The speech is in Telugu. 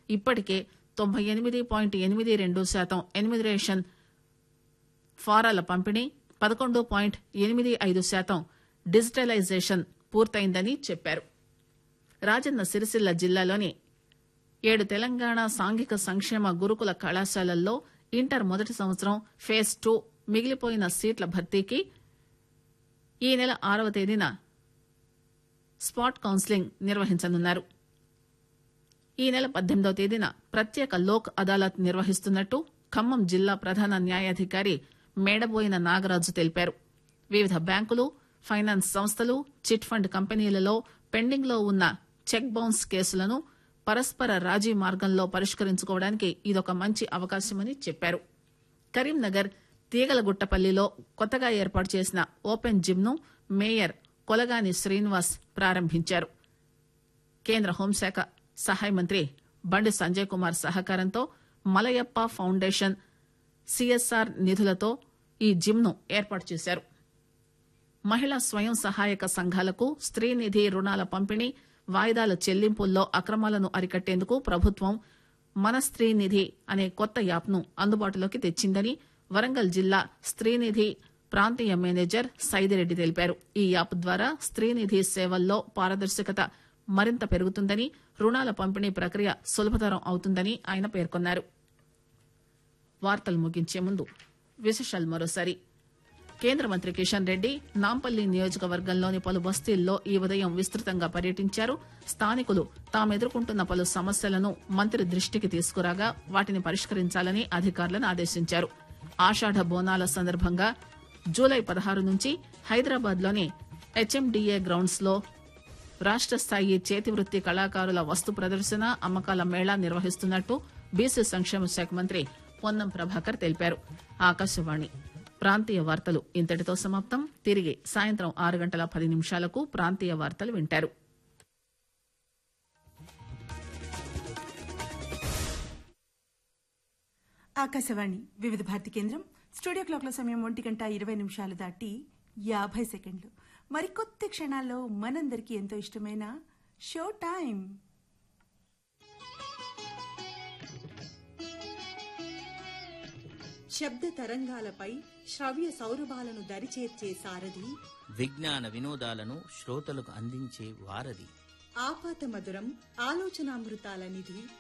ఇప్పటికే తొంభై ఎనిమిది పాయింట్ ఎనిమిది రెండు శాతం ఎనిమిరేషన్ ఫారాల పంపిణీ పదకొండు పాయింట్ ఎనిమిది ఐదు శాతం డిజిటలైజేషన్ పూర్తయిందని చెప్పారు రాజన్న సిరిసిల్ల జిల్లాలోని ఏడు తెలంగాణ సాంఘిక సంక్షేమ గురుకుల కళాశాలల్లో ఇంటర్ మొదటి సంవత్సరం ఫేజ్ టూ మిగిలిపోయిన సీట్ల భర్తీకి ఈ నెల ఆరవ తేదీన స్పాట్ కౌన్సిలింగ్ నిర్వహించనున్నారు ఈ నెల పద్దెనిమిదవ తేదీన ప్రత్యేక లోక్ అదాలత్ నిర్వహిస్తున్నట్టు ఖమ్మం జిల్లా ప్రధాన న్యాయాధికారి మేడబోయిన నాగరాజు తెలిపారు వివిధ బ్యాంకులు ఫైనాన్స్ సంస్థలు చిట్ ఫండ్ కంపెనీలలో పెండింగ్ లో ఉన్న చెక్ బౌన్స్ కేసులను పరస్పర రాజీ మార్గంలో పరిష్కరించుకోవడానికి ఇదొక మంచి అవకాశమని చెప్పారు కరీంనగర్ తీగలగుట్టపల్లిలో కొత్తగా ఏర్పాటు చేసిన ఓపెన్ జిమ్ ను మేయర్ కొలగాని శ్రీనివాస్ ప్రారంభించారు కేంద్ర హోంశాఖ సహాయ మంత్రి బండి సంజయ్ కుమార్ సహకారంతో మలయప్ప ఫౌండేషన్ సిఎస్ఆర్ నిధులతో ఈ జిమ్ ను ఏర్పాటు చేశారు మహిళా స్వయం సహాయక సంఘాలకు స్త్రీ నిధి రుణాల పంపిణీ వాయిదాల చెల్లింపుల్లో అక్రమాలను అరికట్టేందుకు ప్రభుత్వం మన స్త్రీ నిధి అనే కొత్త యాప్ ను అందుబాటులోకి తెచ్చిందని వరంగల్ జిల్లా స్త్రీనిధి ప్రాంతీయ మేనేజర్ సైదిరెడ్డి తెలిపారు ఈ యాప్ ద్వారా స్త్రీనిధి సేవల్లో పారదర్శకత మరింత పెరుగుతుందని రుణాల పంపిణీ ప్రక్రియ సులభతరం అవుతుందని ఆయన పేర్కొన్నారు వార్తలు ముగించే ముందు విశేషాలు మరోసారి కేంద్ర మంత్రి కిషన్ రెడ్డి నాంపల్లి నియోజకవర్గంలోని పలు బస్తీల్లో ఈ ఉదయం విస్తృతంగా పర్యటించారు స్థానికులు తాము ఎదుర్కొంటున్న పలు సమస్యలను మంత్రి దృష్టికి తీసుకురాగా వాటిని పరిష్కరించాలని అధికారులను ఆదేశించారు ఆషాఢ బోనాల సందర్భంగా జూలై పదహారు నుంచి హైదరాబాద్ లోని హెచ్ఎండిఏ గ్రౌండ్స్ లో రాష్ట స్థాయి చేతివృత్తి కళాకారుల వస్తు ప్రదర్శన అమ్మకాల మేళా నిర్వహిస్తున్నట్టు బీసీ సంక్షేమ శాఖ మంత్రి పొన్నం ప్రభాకర్ తెలిపారు ఆకాశవాణి ప్రాంతీయ వార్తలు ఇంతటితో సమాప్తం తిరిగి సాయంత్రం ఆరు గంటల పది నిమిషాలకు ప్రాంతీయ వార్తలు వింటారు ఆకాశవాణి వివిధ భారతి కేంద్రం స్టూడియో క్లాక్ల సమయం ఒంటి గంట ఇరవై నిమిషాలు దాటి యాభై సెకండ్లు మరికొద్ది క్షణాల్లో మనందరికీ ఎంతో ఇష్టమైన షో టైం శబ్ద తరంగాలపై శ్రవ్య సౌరభాలను దరిచేర్చే సారథి విజ్ఞాన వినోదాలను శ్రోతలకు అందించే వారధి ఆపాత మధురం ఆలోచనామృతాల నిధి